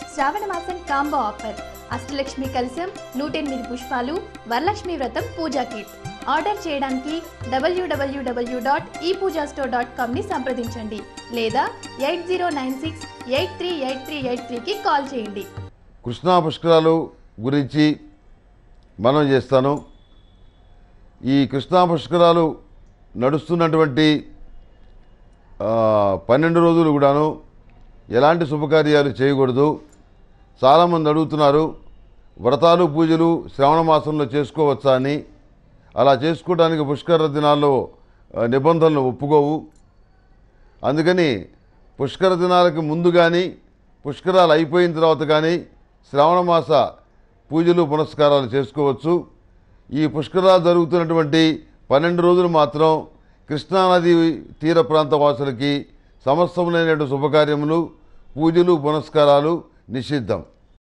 శ్రావణ మాసం combo offer Ashtalakshmi కలశం నూట ఎనిమిది పుష్పాలు వరలక్ష్మి వ్రతం పూజా కిట్ ఆర్డర్ చేయడానికి డబ్ల్యూడబ్ల్యూడబ్ల్యూ డాట్ ఈ పూజా స్టోర్ డాట్ కామ్ని సంప్రదించండి లేదా eight zero nine six eight three eight three eight త్రీకి కాల్ చేయండి కృష్ణా పుష్కరాలు గురించి మనం చేస్తాను ఈ కృష్ణా పుష్కరాలు నడుస్తున్నటువంటి ఆ, పన్నెండు రోజులు కూడాను ఎలాంటి శుభకార్యాలు చేయకూడదు చాలామంది అడుగుతున్నారు వ్రతాలు పూజలు శ్రావణ మాసంలో చేసుకోవచ్చా అని అలా చేసుకోవడానికి పుష్కర దినాల్లో ఆ, నిబంధనలు ఒప్పుకోవు అందుకని పుష్కర దినాలకు ముందు కానీ పుష్కరాలు అయిపోయిన తర్వాత కానీ శ్రావణ మాస పూజలు పునస్కారాలు చేసుకోవచ్చు ఈ పుష్కరాలు జరుగుతున్నటువంటి పన్నెండు రోజులు మాత్రం కృష్ణానది తీర ప్రాంత వాసులకి సమస్తములైనటువంటి శుభకార్యములు పూజలు పునస్కారాలు నిషిద్ధం